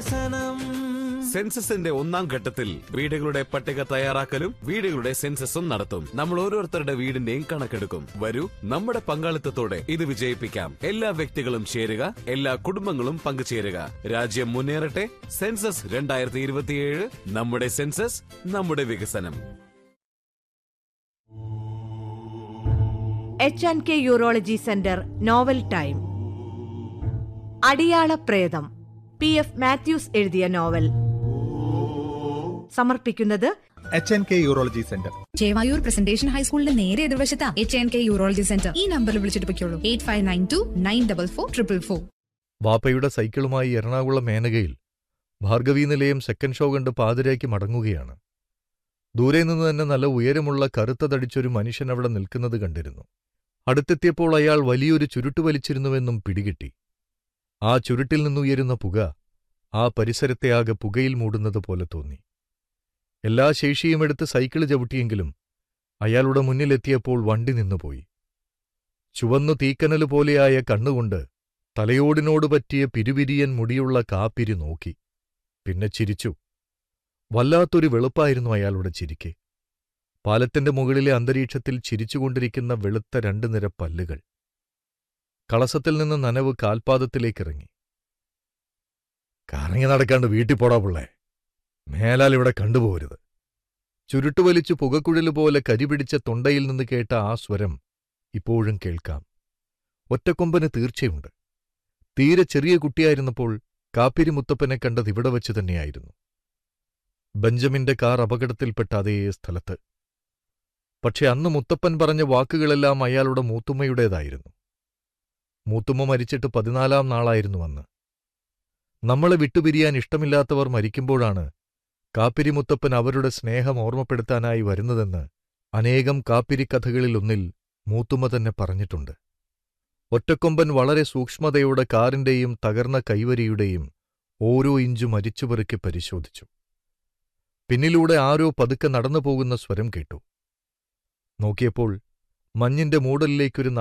വികസനം സെൻസസിന്റെ ഒന്നാം ഘട്ടത്തിൽ വീടുകളുടെ പട്ടിക തയ്യാറാക്കലും വീടുകളുടെ സെൻസസും നടത്തും നമ്മൾ ഓരോരുത്തരുടെ വീടിന്റെയും കണക്കെടുക്കും വരൂ നമ്മുടെ പങ്കാളിത്തത്തോടെ ഇത് വിജയിപ്പിക്കാം എല്ലാ വ്യക്തികളും ചേരുക എല്ലാ കുടുംബങ്ങളും പങ്കുചേരുക രാജ്യം മുന്നേറട്ടെ സെൻസസ് രണ്ടായിരത്തി ഇരുപത്തിയേഴ് നമ്മുടെ സെൻസസ് നമ്മുടെ വികസനം H and K urology centre novel time അടിയാള പ്രേതം പി എഫ് മാത്യൂസ് എഴുതിയ നോവൽ സമർപ്പിക്കുന്നത് H N K urology centre Chevayur presentation ഹൈസ്കൂളിന്റെ നേരെ എതിർവശത്താ H N K urology centre ഈ നമ്പറിൽ വിളിച്ചിട്ട് പൊയ്ക്കോളൂ eight five nine two nine double four triple four വാപ്പയുടെ സൈക്കിളുമായി എറണാകുളം മേനകയിൽ ഭാർഗവീ നിലയം സെക്കൻഡ് ഷോ കണ്ട് പാതിരയ്ക്ക് മടങ്ങുകയാണ് ദൂരെ നിന്ന് തന്നെ നല്ല ഉയരമുള്ള കറുത്ത തടിച്ചൊരു മനുഷ്യൻ അവിടെ നിൽക്കുന്നത് കണ്ടിരുന്നു അടുത്തെത്തിയപ്പോൾ അയാൾ വലിയൊരു ചുരുട്ട് വലിച്ചിരുന്നുവെന്നും പിടികിട്ടി ആ ചുരുട്ടിൽ നിന്നുയരുന്ന പുക ആ പരിസരത്തെ ആകെ പുകയിൽ മൂടുന്നത് പോലെ തോന്നി എല്ലാ ശേഷിയും എടുത്ത് സൈക്കിള് ചവിട്ടിയെങ്കിലും അയാളുടെ മുന്നിലെത്തിയപ്പോൾ വണ്ടി നിന്നുപോയി ചുവന്നു തീക്കനല് പോലെയായ കണ്ണുകൊണ്ട് തലയോടിനോട് പറ്റിയ പിരുപിരിയൻ മുടിയുള്ള കാപ്പിരി നോക്കി പിന്നെ ചിരിച്ചു വല്ലാത്തൊരു വെളുപ്പായിരുന്നു അയാളുടെ ചിരിക്ക് പാലത്തിന്റെ മുകളിലെ അന്തരീക്ഷത്തിൽ ചിരിച്ചുകൊണ്ടിരിക്കുന്ന വെളുത്ത രണ്ട് നിര പല്ലുകൾ കളസത്തിൽ നിന്ന് നനവ് കാൽപാദത്തിലേക്കിറങ്ങി കറങ്ങി നടക്കാണ്ട് വീട്ടിൽ പോടാ പിള്ളേ മേലാൽ ഇവിടെ കണ്ടുപോകരുത് ചുരുട്ടുവലിച്ചു പുകക്കുഴല് പോലെ കരിപിടിച്ച തൊണ്ടയിൽ നിന്ന് കേട്ട ആ സ്വരം ഇപ്പോഴും കേൾക്കാം ഒറ്റക്കൊമ്പന് തീർച്ചയുണ്ട് തീരെ ചെറിയ കുട്ടിയായിരുന്നപ്പോൾ കാപ്പിരി മുത്തപ്പനെ കണ്ടത് ഇവിടെ വച്ച് തന്നെയായിരുന്നു ബെഞ്ചമിന്റെ കാർ അപകടത്തിൽപ്പെട്ട അതേ സ്ഥലത്ത് പക്ഷെ അന്ന് മുത്തപ്പൻ പറഞ്ഞ വാക്കുകളെല്ലാം അയാളുടെ മൂത്തുമ്മയുടേതായിരുന്നു മൂത്തുമ്മ മരിച്ചിട്ട് പതിനാലാം നാളായിരുന്നു അന്ന് നമ്മളെ വിട്ടുപിരിയാൻ ഇഷ്ടമില്ലാത്തവർ മരിക്കുമ്പോഴാണ് കാപ്പിരി മുത്തപ്പൻ അവരുടെ സ്നേഹം ഓർമ്മപ്പെടുത്താനായി വരുന്നതെന്ന് അനേകം കാപ്പിരി കഥകളിലൊന്നിൽ മൂത്തുമ്മ തന്നെ പറഞ്ഞിട്ടുണ്ട് ഒറ്റക്കൊമ്പൻ വളരെ സൂക്ഷ്മതയോടെ കാറിന്റെയും തകർന്ന കൈവരിയുടെയും ഓരോ ഇഞ്ചു മരിച്ചുപെറുക്കി പരിശോധിച്ചു പിന്നിലൂടെ ആരോ പതുക്കെ നടന്നു പോകുന്ന സ്വരം കേട്ടു നോക്കിയപ്പോൾ മഞ്ഞിന്റെ മൂടലിലേക്കൊരു